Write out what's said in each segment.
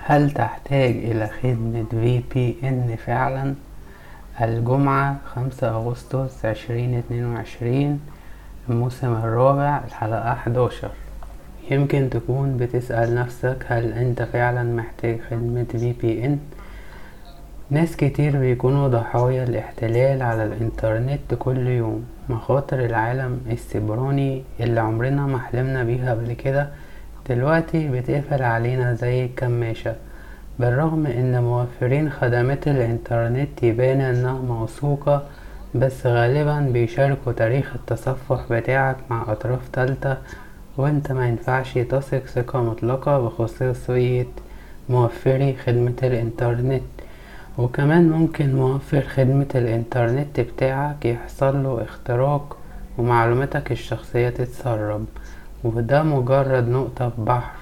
هل تحتاج إلى خدمة VPN فعلا؟ الجمعة خمسة أغسطس عشرين اتنين وعشرين الموسم الرابع الحلقة حداشر يمكن تكون بتسأل نفسك هل انت فعلا محتاج خدمة VPN؟ ناس كتير بيكونوا ضحايا الاحتلال على الانترنت كل يوم مخاطر العالم السيبراني اللي عمرنا ما حلمنا بيها قبل كده دلوقتي بتقفل علينا زي الكماشة بالرغم ان موفرين خدمات الانترنت يبان انها موثوقة بس غالبا بيشاركوا تاريخ التصفح بتاعك مع اطراف تالتة وانت ما ينفعش تثق ثقة مطلقة بخصوصية موفري خدمة الانترنت وكمان ممكن موفر خدمة الانترنت بتاعك يحصله اختراق ومعلوماتك الشخصية تتسرب وده مجرد نقطة في بحر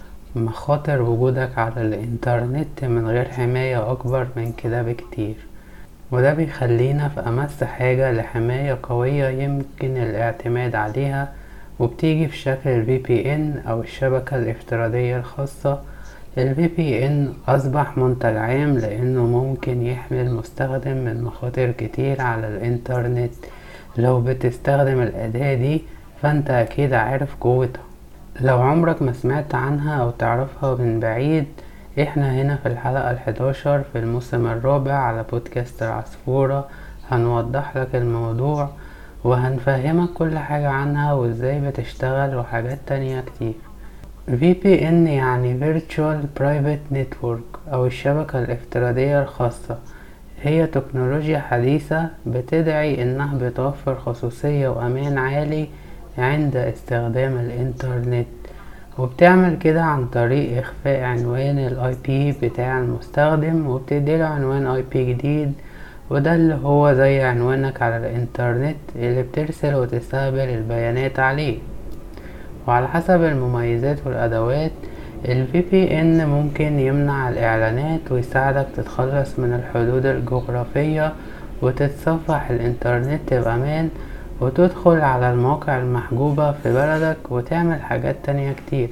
مخاطر وجودك على الانترنت من غير حماية اكبر من كده بكتير وده بيخلينا في امس حاجة لحماية قوية يمكن الاعتماد عليها وبتيجي في شكل ال VPN او الشبكة الافتراضية الخاصة ال VPN أصبح منتج عام لأنه ممكن يحمي المستخدم من مخاطر كتير على الإنترنت لو بتستخدم الأداة دي فأنت أكيد عارف قوتها لو عمرك ما سمعت عنها أو تعرفها من بعيد احنا هنا في الحلقة الحداشر في الموسم الرابع على بودكاست العصفورة هنوضح لك الموضوع وهنفهمك كل حاجة عنها وازاي بتشتغل وحاجات تانية كتير VPN يعني Virtual Private Network أو الشبكة الافتراضية الخاصة هي تكنولوجيا حديثة بتدعي إنها بتوفر خصوصية وأمان عالي عند استخدام الإنترنت وبتعمل كده عن طريق إخفاء عنوان ال IP بتاع المستخدم وبتديله عنوان IP جديد وده اللي هو زي عنوانك على الإنترنت اللي بترسل وتستقبل البيانات عليه وعلى حسب المميزات والأدوات ال VPN ممكن يمنع الإعلانات ويساعدك تتخلص من الحدود الجغرافية وتتصفح الإنترنت بأمان وتدخل على المواقع المحجوبة في بلدك وتعمل حاجات تانية كتير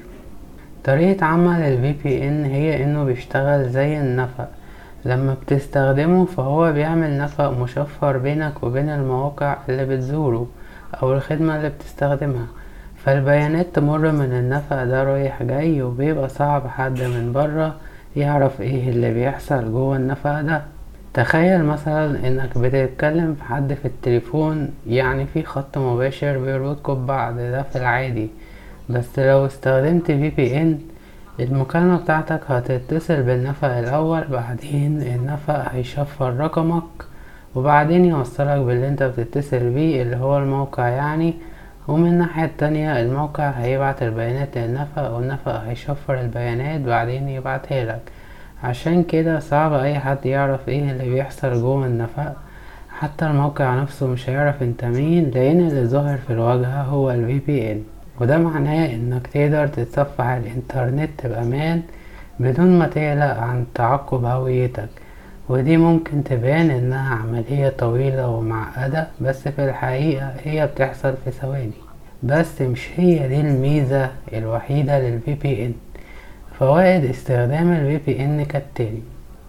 طريقة عمل ال VPN هي إنه بيشتغل زي النفق لما بتستخدمه فهو بيعمل نفق مشفر بينك وبين المواقع اللي بتزوره أو الخدمة اللي بتستخدمها فالبيانات تمر من النفق ده رايح جاي وبيبقى صعب حد من برا يعرف ايه اللي بيحصل جوه النفق ده تخيل مثلا انك بتتكلم في حد في التليفون يعني في خط مباشر بيربطكم ببعض ده في العادي بس لو استخدمت VPN المكالمة بتاعتك هتتصل بالنفق الأول بعدين النفق هيشفر رقمك وبعدين يوصلك باللي انت بتتصل بيه اللي هو الموقع يعني ومن الناحية التانية الموقع هيبعت البيانات للنفق والنفق هيشفر البيانات بعدين يبعتها لك عشان كده صعب اي حد يعرف ايه اللي بيحصل جوه النفق حتى الموقع نفسه مش هيعرف انت مين لان اللي ظاهر في الواجهة هو ال VPN وده معناه انك تقدر تتصفح الانترنت بامان بدون ما تقلق عن تعقب هويتك ودي ممكن تبان انها عملية طويلة ومعقدة بس في الحقيقة هي بتحصل في ثواني بس مش هي دي الميزة الوحيدة لل VPN فوائد استخدام ال VPN كالتالي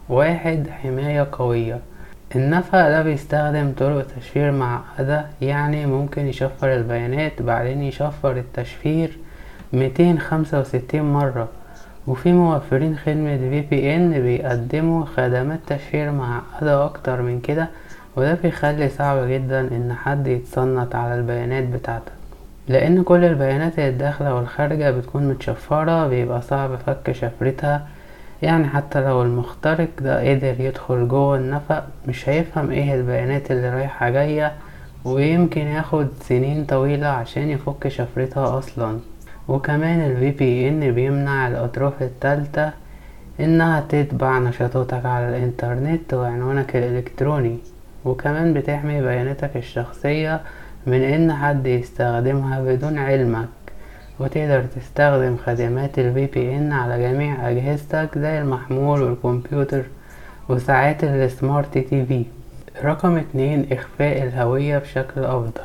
واحد حماية قوية النفق ده بيستخدم طرق تشفير معقدة يعني ممكن يشفر البيانات بعدين يشفر التشفير ميتين خمسة وستين مرة وفي موفرين خدمة VPN بيقدموا خدمات تشفير معقدة أكتر من كده وده بيخلي صعب جدا إن حد يتصنت على البيانات بتاعتك لأن كل البيانات الداخلة والخارجة بتكون متشفرة بيبقى صعب فك شفرتها يعني حتى لو المخترق ده قدر يدخل جوه النفق مش هيفهم ايه البيانات اللي رايحة جاية ويمكن ياخد سنين طويلة عشان يفك شفرتها أصلا وكمان ال VPN بيمنع الأطراف التالتة إنها تتبع نشاطاتك على الإنترنت وعنوانك الإلكتروني وكمان بتحمي بياناتك الشخصية من إن حد يستخدمها بدون علمك وتقدر تستخدم خدمات ال VPN على جميع أجهزتك زي المحمول والكمبيوتر وساعات السمارت تي في رقم اتنين إخفاء الهوية بشكل أفضل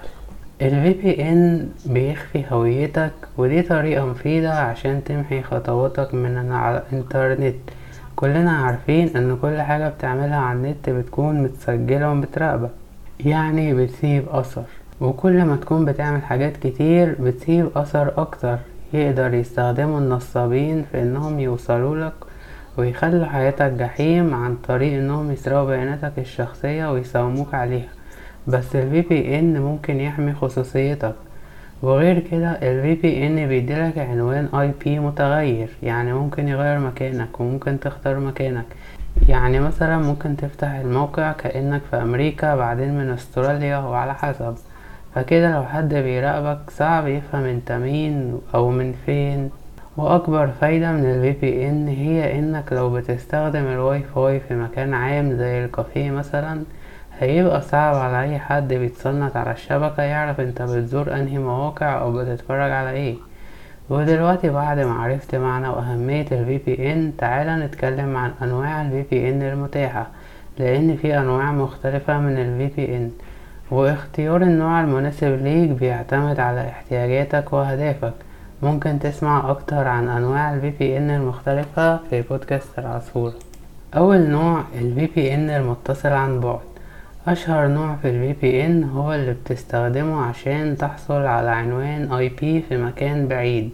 ال VPN بيخفي هويتك ودي طريقة مفيدة عشان تمحي خطواتك من على الإنترنت كلنا عارفين ان كل حاجة بتعملها على النت بتكون متسجلة ومتراقبة يعني بتسيب اثر وكل ما تكون بتعمل حاجات كتير بتسيب اثر اكتر يقدر يستخدموا النصابين في انهم يوصلوا لك ويخلوا حياتك جحيم عن طريق انهم يسرقوا بياناتك الشخصية ويساوموك عليها بس ال VPN ممكن يحمي خصوصيتك وغير كده ال VPN بيديلك عنوان IP متغير يعني ممكن يغير مكانك وممكن تختار مكانك يعني مثلا ممكن تفتح الموقع كأنك في أمريكا بعدين من أستراليا وعلى حسب فكده لو حد بيراقبك صعب يفهم انت مين أو من فين وأكبر فايدة من ال VPN هي إنك لو بتستخدم الواي فاي في مكان عام زي الكافيه مثلا هيبقى صعب على أي حد بيتصنت على الشبكة يعرف انت بتزور انهي مواقع أو بتتفرج على ايه ودلوقتي بعد ما عرفت معنى وأهمية ال VPN تعالى نتكلم عن أنواع ال VPN المتاحة لأن في أنواع مختلفة من ال VPN واختيار النوع المناسب ليك بيعتمد على احتياجاتك وأهدافك ممكن تسمع أكتر عن أنواع ال VPN المختلفة في بودكاست العصفورة أول نوع ال VPN المتصل عن بعد أشهر نوع في ال VPN هو اللي بتستخدمه عشان تحصل على عنوان IP في مكان بعيد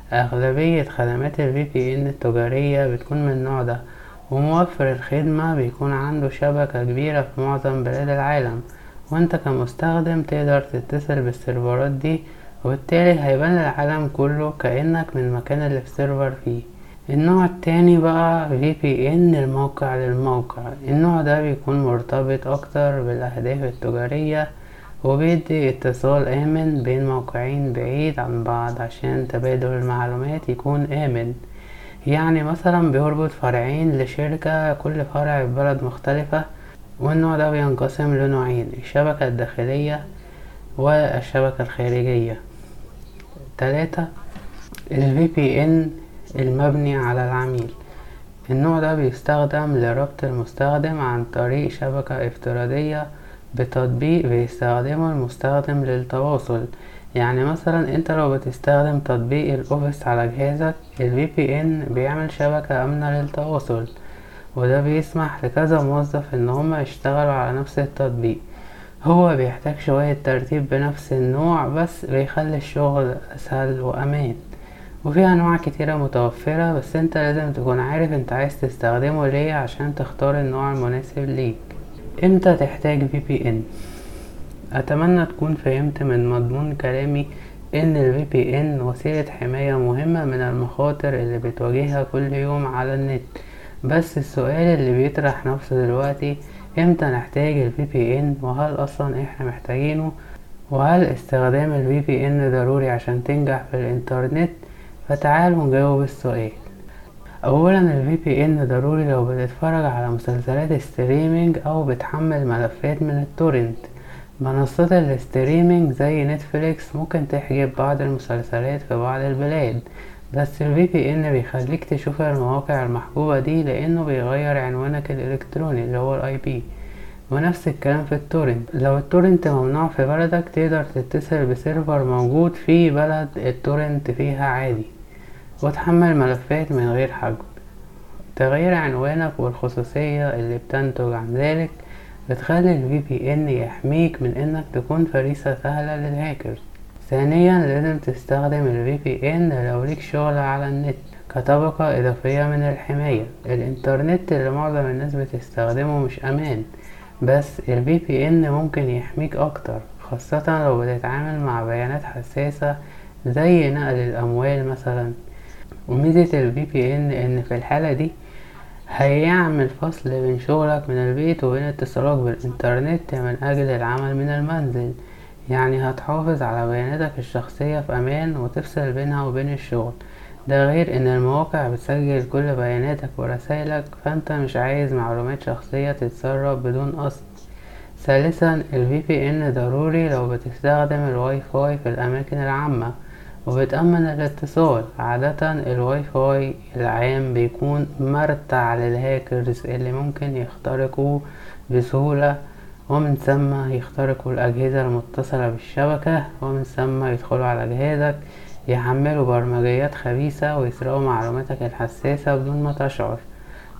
أغلبية خدمات ال VPN التجارية بتكون من النوع ده وموفر الخدمة بيكون عنده شبكة كبيرة في معظم بلاد العالم وانت كمستخدم تقدر تتصل بالسيرفرات دي وبالتالي هيبان للعالم كله كأنك من المكان اللي في سيرفر فيه النوع التاني بقى VPN الموقع للموقع النوع ده بيكون مرتبط اكتر بالاهداف التجارية وبيدي اتصال امن بين موقعين بعيد عن بعض عشان تبادل المعلومات يكون امن يعني مثلا بيربط فرعين لشركة كل فرع في بلد مختلفة والنوع ده بينقسم لنوعين الشبكة الداخلية والشبكة الخارجية تلاتة ال VPN المبني على العميل النوع ده بيستخدم لربط المستخدم عن طريق شبكة افتراضية بتطبيق بيستخدمه المستخدم للتواصل يعني مثلا انت لو بتستخدم تطبيق الاوفيس على جهازك ال VPN بيعمل شبكة امنة للتواصل وده بيسمح لكذا موظف ان هما يشتغلوا على نفس التطبيق هو بيحتاج شوية ترتيب بنفس النوع بس بيخلي الشغل اسهل وامان وفي انواع كتيرة متوفرة بس انت لازم تكون عارف انت عايز تستخدمه ليه عشان تختار النوع المناسب ليك امتى تحتاج VPN اتمنى تكون فهمت من مضمون كلامي ان ال VPN وسيلة حماية مهمة من المخاطر اللي بتواجهها كل يوم على النت بس السؤال اللي بيطرح نفسه دلوقتي امتى نحتاج ال VPN وهل اصلا احنا محتاجينه وهل استخدام ال VPN ضروري عشان تنجح في الانترنت فتعالوا نجاوب السؤال اولا ال VPN ضروري لو بتتفرج على مسلسلات ستريمينج او بتحمل ملفات من التورنت منصات الاستريمينج زي نتفليكس ممكن تحجب بعض المسلسلات في بعض البلاد بس ال VPN بيخليك تشوف المواقع المحجوبة دي لأنه بيغير عنوانك الإلكتروني اللي هو ال IP ونفس الكلام في التورنت لو التورنت ممنوع في بلدك تقدر تتصل بسيرفر موجود في بلد التورنت فيها عادي وتحمل ملفات من غير حجب تغيير عنوانك والخصوصية اللي بتنتج عن ذلك بتخلي ال VPN يحميك من انك تكون فريسة سهلة للهاكرز ثانيا لازم تستخدم ال VPN لو ليك شغل على النت كطبقة إضافية من الحماية الإنترنت اللي معظم الناس بتستخدمه مش أمان بس ال VPN ممكن يحميك أكتر خاصة لو بتتعامل مع بيانات حساسة زي نقل الأموال مثلا وميزة ال VPN إن في الحالة دي هيعمل فصل بين شغلك من البيت وبين اتصالك بالإنترنت من أجل العمل من المنزل يعني هتحافظ على بياناتك الشخصية في أمان وتفصل بينها وبين الشغل ده غير ان المواقع بتسجل كل بياناتك ورسايلك فانت مش عايز معلومات شخصية تتسرب بدون قصد ثالثا ال VPN ضروري لو بتستخدم الواي فاي في الأماكن العامة وبتأمن الاتصال عادة الواي فاي العام بيكون مرتع للهاكرز اللي ممكن يخترقوه بسهولة ومن ثم يخترقوا الأجهزة المتصلة بالشبكة ومن ثم يدخلوا على جهازك يحملوا برمجيات خبيثة ويسرقوا معلوماتك الحساسة بدون ما تشعر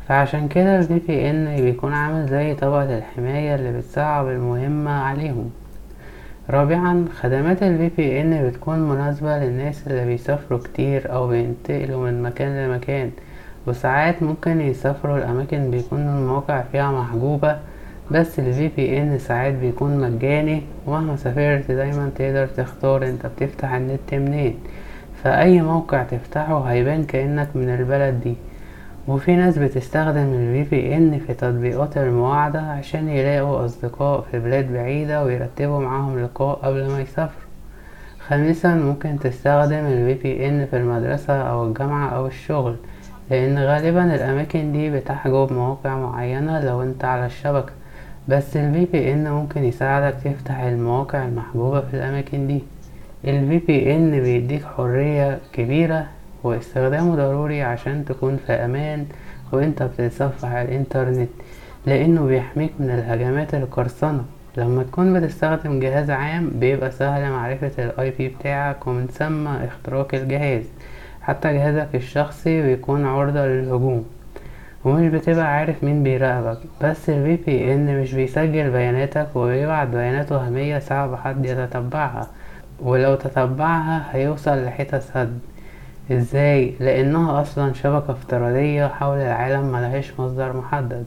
فعشان كده ال VPN بيكون عامل زي طبقة الحماية اللي بتصعب المهمة عليهم رابعا خدمات ال VPN بتكون مناسبة للناس اللي بيسافروا كتير أو بينتقلوا من مكان لمكان وساعات ممكن يسافروا لأماكن بيكون المواقع فيها محجوبة بس ال VPN ساعات بيكون مجاني ومهما سافرت دايما تقدر تختار انت بتفتح النت منين فأي موقع تفتحه هيبان كأنك من البلد دي وفي ناس بتستخدم ال VPN في تطبيقات المواعدة عشان يلاقوا أصدقاء في بلاد بعيدة ويرتبوا معاهم لقاء قبل ما يسافروا خامسا ممكن تستخدم ال VPN في المدرسة أو الجامعة أو الشغل لأن غالبا الأماكن دي بتحجب مواقع معينة لو انت على الشبكة بس ال VPN ممكن يساعدك تفتح المواقع المحجوبة في الأماكن دي ال VPN بيديك حرية كبيرة واستخدامه ضروري عشان تكون في أمان وانت بتتصفح الإنترنت لأنه بيحميك من الهجمات القرصنة لما تكون بتستخدم جهاز عام بيبقى سهل معرفة ال IP بتاعك ومن ثم اختراق الجهاز حتى جهازك الشخصي بيكون عرضة للهجوم ومش بتبقى عارف مين بيراقبك بس ال VPN مش بيسجل بياناتك وبيبعت بيانات وهمية صعب حد يتتبعها ولو تتبعها هيوصل لحتت سد ازاي لانها اصلا شبكة افتراضية حول العالم ملهاش مصدر محدد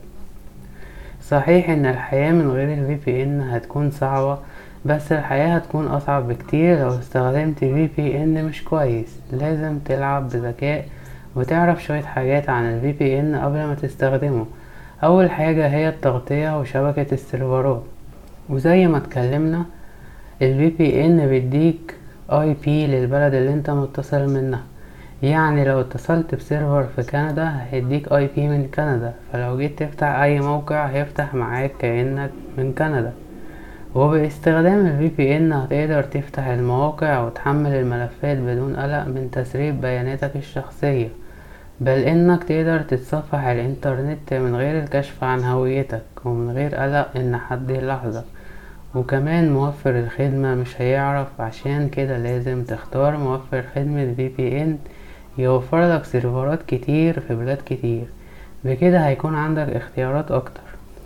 صحيح ان الحياة من غير ال VPN هتكون صعبة بس الحياة هتكون اصعب بكتير لو استخدمت VPN مش كويس لازم تلعب بذكاء وتعرف شوية حاجات عن ال VPN قبل ما تستخدمه اول حاجة هي التغطية وشبكة السيرفرات وزي ما اتكلمنا ال VPN بيديك IP للبلد اللي انت متصل منها يعني لو اتصلت بسيرفر في كندا هيديك اي بي من كندا فلو جيت تفتح اي موقع هيفتح معاك كأنك من كندا وباستخدام ال VPN هتقدر تفتح المواقع وتحمل الملفات بدون قلق من تسريب بياناتك الشخصية بل انك تقدر تتصفح الانترنت من غير الكشف عن هويتك ومن غير قلق ان حد يلاحظك وكمان موفر الخدمة مش هيعرف عشان كده لازم تختار موفر خدمة VPN يوفر لك سيرفرات كتير في بلاد كتير بكده هيكون عندك اختيارات اكتر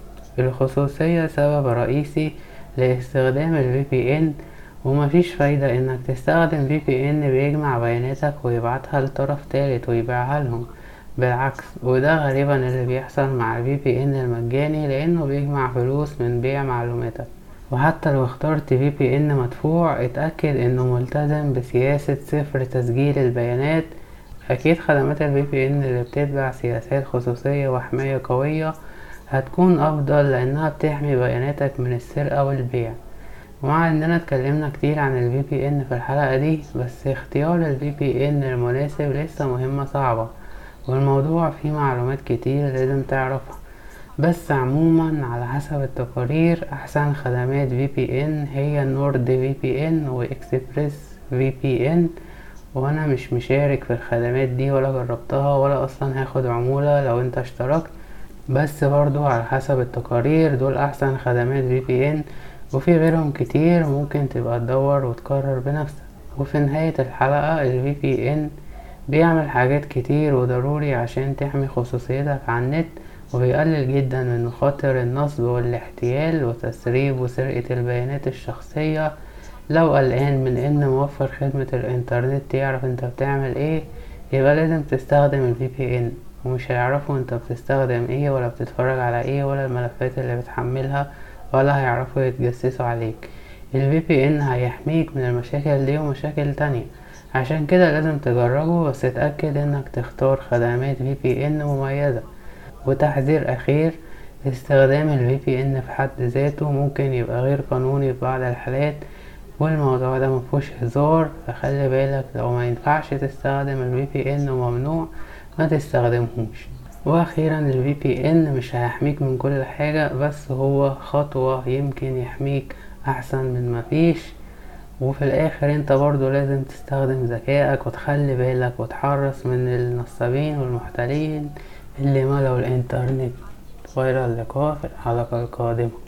الخصوصية سبب رئيسي لاستخدام ال VPN ومفيش فايدة انك تستخدم VPN بيجمع بياناتك ويبعتها لطرف تالت ويبيعها لهم بالعكس وده غالبا اللي بيحصل مع ال VPN المجاني لانه بيجمع فلوس من بيع معلوماتك وحتى لو اخترت VPN مدفوع اتأكد انه ملتزم بسياسة صفر تسجيل البيانات أكيد خدمات ال VPN اللي بتتبع سياسات خصوصية وحماية قوية هتكون أفضل لأنها بتحمي بياناتك من السرقة والبيع ومع إننا اتكلمنا كتير عن ال VPN في الحلقة دي بس اختيار ال VPN المناسب لسه مهمة صعبة والموضوع فيه معلومات كتير لازم تعرفها بس عموما على حسب التقارير أحسن خدمات VPN هي نورد VPN وإكسبريس VPN وانا مش مشارك في الخدمات دي ولا جربتها ولا اصلا هاخد عمولة لو انت اشتركت بس برضو على حسب التقارير دول احسن خدمات VPN وفي غيرهم كتير ممكن تبقى تدور وتقرر بنفسك وفي نهاية الحلقة ال VPN بيعمل حاجات كتير وضروري عشان تحمي خصوصيتك على النت وبيقلل جدا من مخاطر النصب والاحتيال وتسريب وسرقة البيانات الشخصية لو قلقان من ان موفر خدمة الانترنت يعرف انت بتعمل ايه يبقى لازم تستخدم ال VPN ومش هيعرفوا انت بتستخدم ايه ولا بتتفرج على ايه ولا الملفات اللي بتحملها ولا هيعرفوا يتجسسوا عليك ال VPN هيحميك من المشاكل دي ومشاكل تانية عشان كده لازم تجربه بس اتأكد انك تختار خدمات VPN مميزة وتحذير اخير استخدام ال VPN في حد ذاته ممكن يبقى غير قانوني في بعض الحالات والموضوع ده مفهوش هزار فخلي بالك لو ما ينفعش تستخدم ال VPN وممنوع ما تستخدمهوش واخيرا ال VPN مش هيحميك من كل حاجة بس هو خطوة يمكن يحميك احسن من مفيش وفي الاخر انت برضو لازم تستخدم ذكائك وتخلي بالك وتحرص من النصابين والمحتالين اللي ملوا الانترنت والى اللقاء في الحلقة القادمة